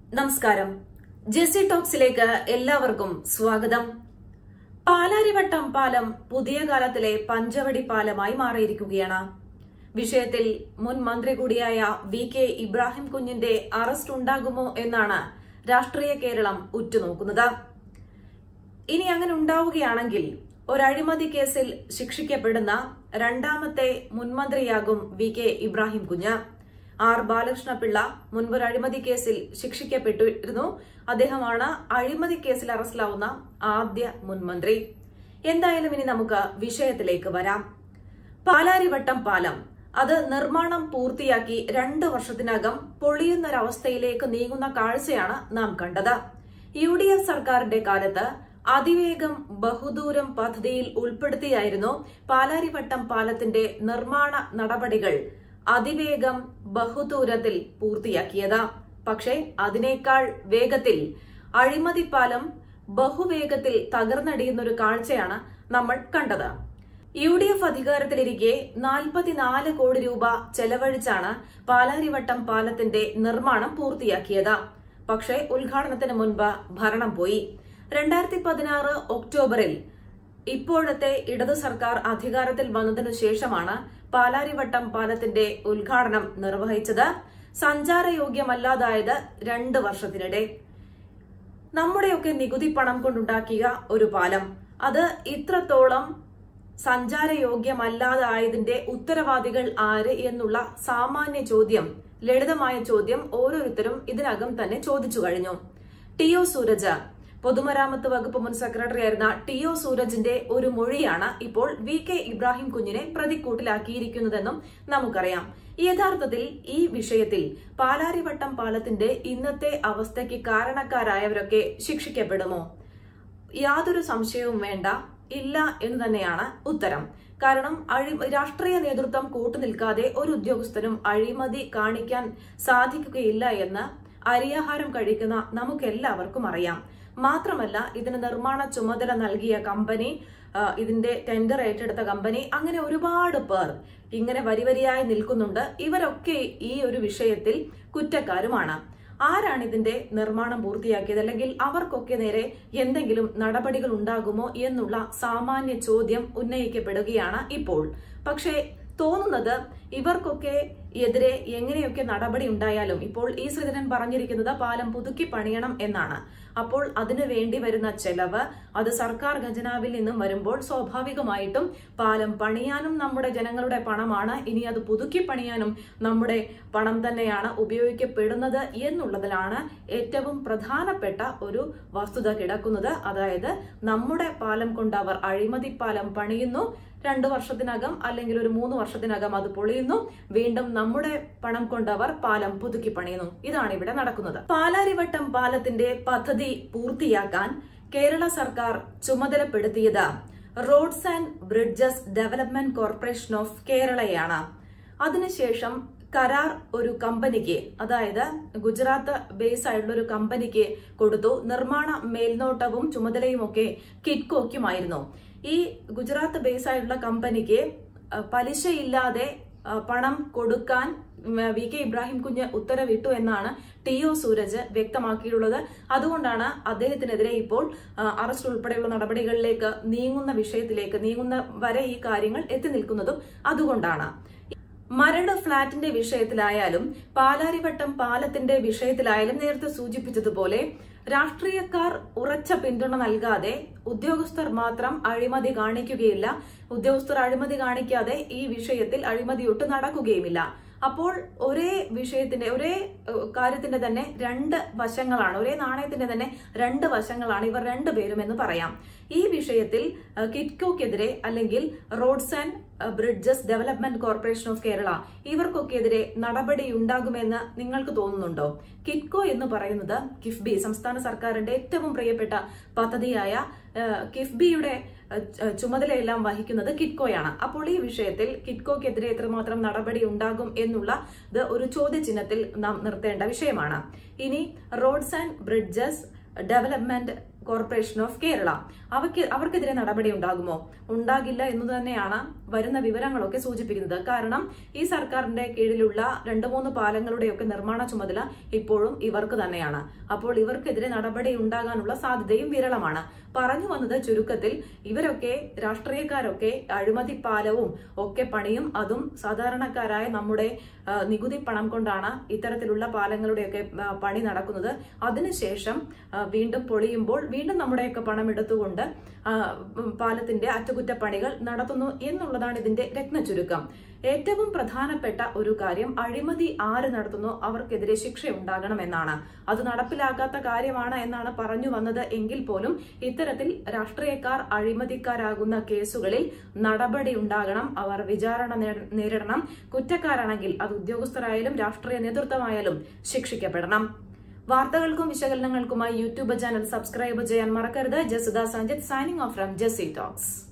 നമസ്കാരം ജെസി ടോക്സിലേക്ക് എല്ലാവർക്കും സ്വാഗതം പാലാരിവട്ടം പാലം പുതിയ കാലത്തിലെ പഞ്ചവടി പാലമായി മാറിയിരിക്കുകയാണ് വിഷയത്തിൽ മുൻ മന്ത്രി കൂടിയായ വി കെ ഇബ്രാഹിം കുഞ്ഞിന്റെ അറസ്റ്റ് ഉണ്ടാകുമോ എന്നാണ് രാഷ്ട്രീയ കേരളം ഉറ്റുനോക്കുന്നത് ഇനി അങ്ങനെ ഉണ്ടാവുകയാണെങ്കിൽ ഒരഴിമതി കേസിൽ ശിക്ഷിക്കപ്പെടുന്ന രണ്ടാമത്തെ മുൻമന്ത്രിയാകും വി കെ ഇബ്രാഹിം കുഞ്ഞ് ആർ ബാലകൃഷ്ണപിള്ള മുൻപൊരു അഴിമതി കേസിൽ ശിക്ഷിക്കപ്പെട്ടിരുന്നു അദ്ദേഹമാണ് അഴിമതി കേസിൽ അറസ്റ്റിലാവുന്ന ആദ്യ മുൻമന്ത്രി എന്തായാലും ഇനി നമുക്ക് വിഷയത്തിലേക്ക് വരാം പാലാരിവട്ടം പാലം അത് നിർമ്മാണം പൂർത്തിയാക്കി രണ്ട് വർഷത്തിനകം പൊളിയുന്നൊരവസ്ഥയിലേക്ക് നീങ്ങുന്ന കാഴ്ചയാണ് നാം കണ്ടത് യു ഡി എഫ് സർക്കാരിന്റെ കാലത്ത് അതിവേഗം ബഹുദൂരം പദ്ധതിയിൽ ഉൾപ്പെടുത്തിയായിരുന്നു പാലാരിവട്ടം പാലത്തിന്റെ നിർമ്മാണ നടപടികൾ അതിവേഗം ബഹുദൂരത്തിൽ പൂർത്തിയാക്കിയത് പക്ഷേ അതിനേക്കാൾ വേഗത്തിൽ അഴിമതി പാലം ബഹുവേഗത്തിൽ തകർന്നടിയുന്ന ഒരു കാഴ്ചയാണ് നമ്മൾ കണ്ടത് യു ഡി എഫ് അധികാരത്തിലിരിക്കെ നാൽപ്പത്തിനാല് കോടി രൂപ ചെലവഴിച്ചാണ് പാലാരിവട്ടം പാലത്തിന്റെ നിർമ്മാണം പൂർത്തിയാക്കിയത് പക്ഷേ ഉദ്ഘാടനത്തിന് മുൻപ് ഭരണം പോയി രണ്ടായിരത്തി പതിനാറ് ഒക്ടോബറിൽ ഇപ്പോഴത്തെ ഇടതു സർക്കാർ അധികാരത്തിൽ വന്നതിനു ശേഷമാണ് പാലാരിവട്ടം പാലത്തിന്റെ ഉദ്ഘാടനം നിർവഹിച്ചത് സഞ്ചാരയോഗ്യമല്ലാതായത് രണ്ട് വർഷത്തിനിടെ നമ്മുടെയൊക്കെ നികുതി പണം കൊണ്ടുണ്ടാക്കിയ ഒരു പാലം അത് ഇത്രത്തോളം സഞ്ചാരയോഗ്യമല്ലാതായതിന്റെ ഉത്തരവാദികൾ ആര് എന്നുള്ള സാമാന്യ ചോദ്യം ലളിതമായ ചോദ്യം ഓരോരുത്തരും ഇതിനകം തന്നെ ചോദിച്ചു കഴിഞ്ഞു ടി ഒ സൂരജ് പൊതുമരാമത്ത് വകുപ്പ് മുൻ സെക്രട്ടറി ആയിരുന്ന ടി ഒ സൂരജിന്റെ ഒരു മൊഴിയാണ് ഇപ്പോൾ വി കെ ഇബ്രാഹിം കുഞ്ഞിനെ പ്രതിക്കൂട്ടിലാക്കിയിരിക്കുന്നതെന്നും നമുക്കറിയാം യഥാർത്ഥത്തിൽ ഈ വിഷയത്തിൽ പാലാരിവട്ടം പാലത്തിന്റെ ഇന്നത്തെ അവസ്ഥയ്ക്ക് കാരണക്കാരായവരൊക്കെ ശിക്ഷിക്കപ്പെടുമോ യാതൊരു സംശയവും വേണ്ട ഇല്ല എന്ന് തന്നെയാണ് ഉത്തരം കാരണം അഴി രാഷ്ട്രീയ നേതൃത്വം കൂട്ടുനിൽക്കാതെ ഒരു ഉദ്യോഗസ്ഥനും അഴിമതി കാണിക്കാൻ സാധിക്കുകയില്ല എന്ന് അരിയാഹാരം കഴിക്കുന്ന നമുക്കെല്ലാവർക്കും അറിയാം മാത്രമല്ല ഇതിന് നിർമ്മാണ ചുമതല നൽകിയ കമ്പനി ഇതിന്റെ ടെൻഡർ ഏറ്റെടുത്ത കമ്പനി അങ്ങനെ ഒരുപാട് പേർ ഇങ്ങനെ വരിവരിയായി നിൽക്കുന്നുണ്ട് ഇവരൊക്കെ ഈ ഒരു വിഷയത്തിൽ കുറ്റക്കാരുമാണ് ആരാണ് ഇതിന്റെ നിർമ്മാണം പൂർത്തിയാക്കിയത് അല്ലെങ്കിൽ അവർക്കൊക്കെ നേരെ എന്തെങ്കിലും നടപടികൾ ഉണ്ടാകുമോ എന്നുള്ള സാമാന്യ ചോദ്യം ഉന്നയിക്കപ്പെടുകയാണ് ഇപ്പോൾ പക്ഷേ തോന്നുന്നത് ഇവർക്കൊക്കെ എതിരെ എങ്ങനെയൊക്കെ നടപടി ഉണ്ടായാലും ഇപ്പോൾ ഈ ശ്രീധരൻ പറഞ്ഞിരിക്കുന്നത് പാലം പുതുക്കി പണിയണം എന്നാണ് അപ്പോൾ അതിനു വേണ്ടി വരുന്ന ചെലവ് അത് സർക്കാർ ഖജനാവിൽ നിന്നും വരുമ്പോൾ സ്വാഭാവികമായിട്ടും പാലം പണിയാനും നമ്മുടെ ജനങ്ങളുടെ പണമാണ് ഇനി അത് പുതുക്കി പണിയാനും നമ്മുടെ പണം തന്നെയാണ് ഉപയോഗിക്കപ്പെടുന്നത് എന്നുള്ളതിലാണ് ഏറ്റവും പ്രധാനപ്പെട്ട ഒരു വസ്തുത കിടക്കുന്നത് അതായത് നമ്മുടെ പാലം കൊണ്ട് അവർ അഴിമതി പാലം പണിയുന്നു രണ്ടു വർഷത്തിനകം അല്ലെങ്കിൽ ഒരു മൂന്ന് വർഷത്തിനകം അത് പൊളിയുന്നു വീണ്ടും നമ്മുടെ പണം കൊണ്ട് അവർ പാലം പുതുക്കി പണിയുന്നു ഇതാണ് ഇവിടെ നടക്കുന്നത് പാലാരിവട്ടം പാലത്തിന്റെ പദ്ധതി പൂർത്തിയാക്കാൻ കേരള സർക്കാർ ചുമതലപ്പെടുത്തിയത് roads and bridges development corporation of കേരളയാണ് അതിനുശേഷം കരാർ ഒരു കമ്പനിക്ക് അതായത് ഗുജറാത്ത് ബേസ് ആയിട്ടുള്ള ഒരു കമ്പനിക്ക് കൊടുത്തു നിർമ്മാണ മേൽനോട്ടവും ചുമതലയും ഒക്കെ കിറ്റ്കോക്കുമായിരുന്നു ഈ ഗുജറാത്ത് ബേസ് ആയിട്ടുള്ള കമ്പനിക്ക് പലിശയില്ലാതെ പണം കൊടുക്കാൻ വി കെ ഇബ്രാഹിം കുഞ്ഞ് ഉത്തരവിട്ടു എന്നാണ് ടി ഒ സൂരജ് വ്യക്തമാക്കിയിട്ടുള്ളത് അതുകൊണ്ടാണ് അദ്ദേഹത്തിനെതിരെ ഇപ്പോൾ അറസ്റ്റ് ഉൾപ്പെടെയുള്ള നടപടികളിലേക്ക് നീങ്ങുന്ന വിഷയത്തിലേക്ക് നീങ്ങുന്ന വരെ ഈ കാര്യങ്ങൾ എത്തി നിൽക്കുന്നതും അതുകൊണ്ടാണ് മരട് ഫ്ളാറ്റിന്റെ വിഷയത്തിലായാലും പാലാരിവട്ടം പാലത്തിന്റെ വിഷയത്തിലായാലും നേരത്തെ സൂചിപ്പിച്ചതുപോലെ രാഷ്ട്രീയക്കാർ ഉറച്ച പിന്തുണ നൽകാതെ ഉദ്യോഗസ്ഥർ മാത്രം അഴിമതി കാണിക്കുകയില്ല ഉദ്യോഗസ്ഥർ അഴിമതി കാണിക്കാതെ ഈ വിഷയത്തിൽ അഴിമതിയൊട്ട് നടക്കുകയുമില്ല അപ്പോൾ ഒരേ വിഷയത്തിന്റെ ഒരേ കാര്യത്തിന്റെ തന്നെ രണ്ട് വശങ്ങളാണ് ഒരേ നാണയത്തിന്റെ തന്നെ രണ്ട് വശങ്ങളാണ് ഇവർ രണ്ടുപേരും എന്ന് പറയാം ഈ വിഷയത്തിൽ കിറ്റ്കോക്കെതിരെ അല്ലെങ്കിൽ roads and bridges development corporation of Kerala ഇവർക്കൊക്കെതിരെ നടപടി ഉണ്ടാകുമെന്ന് നിങ്ങൾക്ക് തോന്നുന്നുണ്ടോ കിറ്റ്കോ എന്ന് പറയുന്നത് കിഫ്ബി സംസ്ഥാന സർക്കാരിന്റെ ഏറ്റവും പ്രിയപ്പെട്ട പദ്ധതിയായ കിഫ്ബിയുടെ ചുമതലയെല്ലാം വഹിക്കുന്നത് കിറ്റ്കോയാണ് അപ്പോൾ ഈ വിഷയത്തിൽ കിറ്റ്കോക്കെതിരെ എത്രമാത്രം നടപടി ഉണ്ടാകും എന്നുള്ള ഇത് ഒരു ചോദ്യചിഹ്നത്തിൽ നാം നിർത്തേണ്ട വിഷയമാണ് ഇനി roads and bridges development corporation of Kerala അവയ്ക്ക് അവർക്കെതിരെ നടപടി ഉണ്ടാകുമോ ഉണ്ടാകില്ല എന്ന് തന്നെയാണ് വരുന്ന വിവരങ്ങളൊക്കെ സൂചിപ്പിക്കുന്നത് കാരണം ഈ സർക്കാരിന്റെ കീഴിലുള്ള രണ്ടു മൂന്ന് പാലങ്ങളുടെയൊക്കെ നിർമ്മാണ ചുമതല ഇപ്പോഴും ഇവർക്ക് തന്നെയാണ് അപ്പോൾ ഇവർക്കെതിരെ നടപടി ഉണ്ടാകാനുള്ള സാധ്യതയും വിരളമാണ് പറഞ്ഞു വന്നത് ചുരുക്കത്തിൽ ഇവരൊക്കെ രാഷ്ട്രീയക്കാരൊക്കെ അഴിമതി പാലവും ഒക്കെ പണിയും അതും സാധാരണക്കാരായ നമ്മുടെ ആ, നികുതി പണം കൊണ്ടാണ് ഇത്തരത്തിലുള്ള പാലങ്ങളുടെയൊക്കെ ആ, പണി നടക്കുന്നത് അതിനുശേഷം ആ, വീണ്ടും പൊളിയുമ്പോൾ വീണ്ടും നമ്മുടെയൊക്കെ പണം എടുത്തുകൊണ്ട് ആ, ഉം, പാലത്തിന്റെ അറ്റകുറ്റപ്പണികൾ നടത്തുന്നു എന്നുള്ളതാണ് ഇതിന്റെ രത്ന ചുരുക്കം ഏറ്റവും പ്രധാനപ്പെട്ട ഒരു കാര്യം അഴിമതി ആര് നടത്തുന്നു അവർക്കെതിരെ ശിക്ഷ ഉണ്ടാകണമെന്നാണ് അത് നടപ്പിലാക്കാത്ത കാര്യമാണ് എന്നാണ് പറഞ്ഞു വന്നത് എങ്കിൽ പോലും ഇത്തരത്തിൽ രാഷ്ട്രീയക്കാർ അഴിമതിക്കാരാകുന്ന കേസുകളിൽ നടപടി ഉണ്ടാകണം അവർ വിചാരണ നേ- നേരിടണം കുറ്റക്കാരാണെങ്കിൽ അത് ഉദ്യോഗസ്ഥരായാലും രാഷ്ട്രീയ നേതൃത്വമായാലും ശിക്ഷിക്കപ്പെടണം വാർത്തകൾക്കും വിശകലനങ്ങൾക്കുമായി യൂട്യൂബ് ചാനൽ സബ്സ്ക്രൈബ് ചെയ്യാൻ മറക്കരുത് ജസുദ Sanjith signing off from JC talks